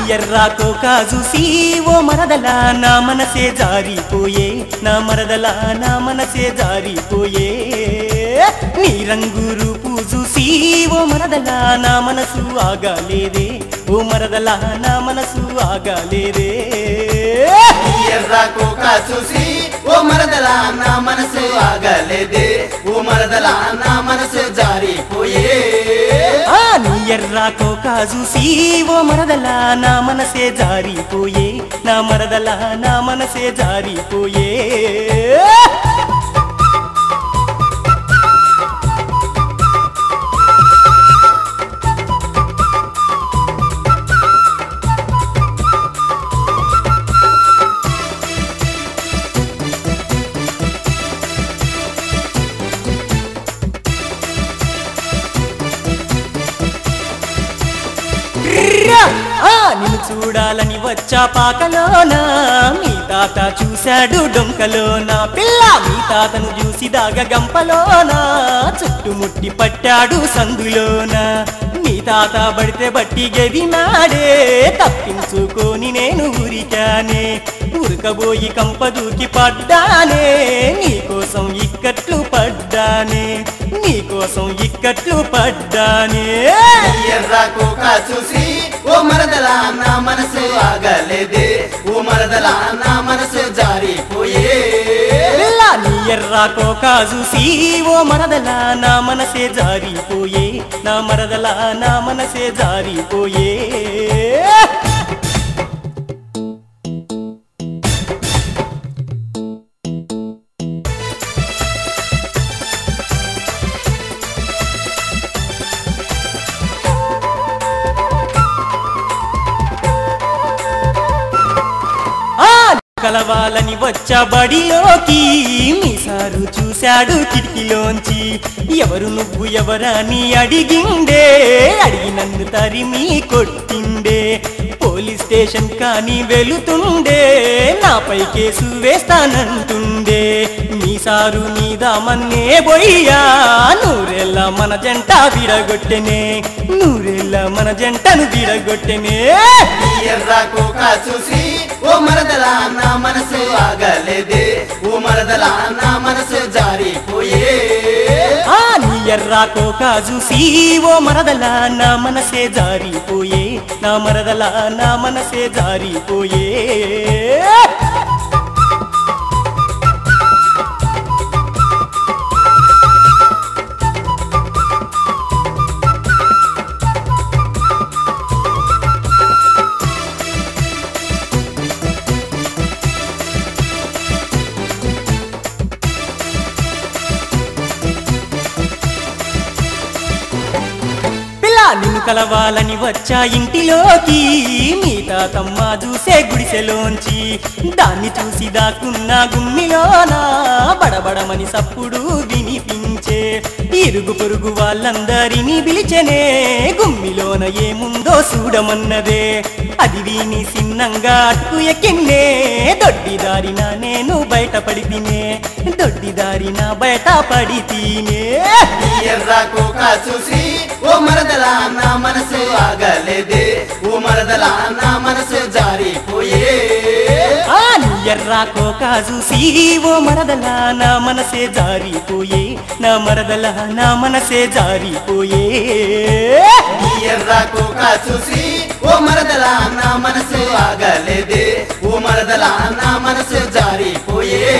ఎర్రాకో కాజుసి ఓ మరదలా నా మనసే జారిపోయే నా మరదలా నా మనసే జారిపోయే నీ రంగు రూపు చూసి ఓ మరదలా నా మనసు ఆగాలేదే ఓ మరదలా నా మనసు ఆగాలేదే నీ ఎర్ర కోక చూసి ఓ మరదలా నా మనసు ఆగలేదే ఓ మరదలా నా మనసు జారిపోయే ఆ నీ ఎర్రాకో కాజుసి ఓ మరదలా నా మనసే జారిపోయే నా మరదలా నా మనసే జారిపోయే ర్రా! ఆ నిన్ను చూడాలని వచ్చా పాకలోనా మీ తాత చూశాడు డొంకలోనా పిల్ల మీ తాతను చూసి దాగ గంపలోనా చుట్టుముట్టి పట్టాడు సందులోనా మీ తాత పడితే బట్టి గదినాడే తప్పించుకొని నేను ఉరికానే ఉరకబోయి కంపదూకి పడ్డానే నీకోసం ఇక్కట్లు పడ్డానే నీకోసం ఇక్కట్లు పడ్డానే నీ ఎర్ర కోక చూసి ఓ మరదలా నా మనసు ఆగలేదే ఓ మరదలా నా మనసు జారిపోయే పిల్ల నీ ఎర్రాకో కాజుసి ఓ మరదలా నా మనసే జారిపోయే నా మరదలా నా మనసే జారిపోయే ఆ కలవాలని వచ్చా బడిలోకి మీ సారు చూశాడు కిటికీలోంచి ఎవరు నువ్వు ఎవరని అడిగిండే అడిగి నన్ను తరిమి కొట్టిండే పోలీస్ స్టేషన్ కానీ వెళుతుండే నాపై కేసు వేస్తానంటుండే మీ సారు మీద మన్నే బొయ్యా నూరెళ్ళ మన జంట విడగొట్టెనే నూరెళ్ళ మన జంటను విడగొట్టెనే నీ ఎర్ర కోక చూసి ఓ మరదలా నా మనసు ఆగలేదే ఓ మరదలా నా మనసు జారిపోయే ఆ నీ ఎర్రాకో కాజుసి ఓ మరదలా నా మనసే జారిపోయే నా మరదలా నా మనసే జారిపోయే పిల్ల నిన్ను కలవాలని వచ్చా ఇంటిలోకి మీ తాతమ్మ చూసే గుడిసెలోంచి దాన్ని చూసి దాక్కున్న గుమ్మిలోనా బడబడమని సప్పుడు వినిపించే ఇరుగు పొరుగు వాళ్ళందరినీ పిలిచెనే గుమ్మిలోన ఏముందో చూడమన్నదే అది విని సిన్నంగా అటుకు ఎక్కిన్నే దొడ్డిదారిన నేను బయటపడి తినే దొడ్డిదారిన బయట పడి తినే నీ ఎర్ర కోక చూసి ఓ మరదలా నా మనసు ఆగలేదే ఓ మరదలా నా మనసు జారిపోయే ఆ నీ ఎర్రాకో కాజుసి ఓ మరదలా నా మనసే జారిపోయే నా మరదలా నా మనసే జారిపోయే నీ ఎర్ర కోక చూసి ఓ మరదలా నా మనసు ఆగలేదే ఓ మరదలా నా మనసు జారిపోయే